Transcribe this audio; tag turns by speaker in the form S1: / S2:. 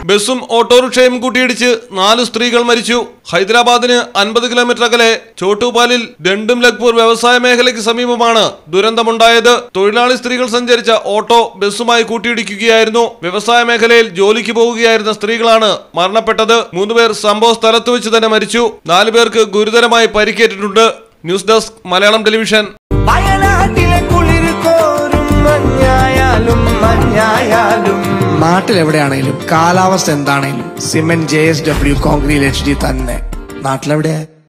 S1: ബസ്സും ഓട്ടോറിക്ഷയും കൂട്ടിയിടിച്ച് നാല് സ്ത്രീകൾ മരിച്ചു ഹൈദരാബാദിന് അൻപത് കിലോമീറ്റർ അകലെ ചോട്ടുപാലിൽ ഡണ്ടും ലഗ്പൂർ വ്യവസായ മേഖലയ്ക്ക് സമീപമാണ് ദുരന്തമുണ്ടായത് തൊഴിലാളി സ്ത്രീകൾ സഞ്ചരിച്ച ഓട്ടോ ബസ്സുമായി കൂട്ടിയിടിക്കുകയായിരുന്നു വ്യവസായ മേഖലയിൽ ജോലിക്ക് പോവുകയായിരുന്ന സ്ത്രീകളാണ് മരണപ്പെട്ടത് മൂന്നുപേർ സംഭവ സ്ഥലത്ത് വെച്ച് തന്നെ മരിച്ചു നാലുപേർക്ക് ഗുരുതരമായി പരിക്കേറ്റിട്ടുണ്ട് ന്യൂസ് ഡെസ്ക് മലയാളം ടെലിവിഷൻ
S2: വയനാട്ടിലെ കുളിര് കോരും മഞ്ഞായാലും മഞ്ഞായാലും
S3: നാട്ടിലെവിടെയാണേലും കാലാവസ്ഥ എന്താണേലും cement J S W concrete H D തന്നെ നാട്ടിലെവിടെയാ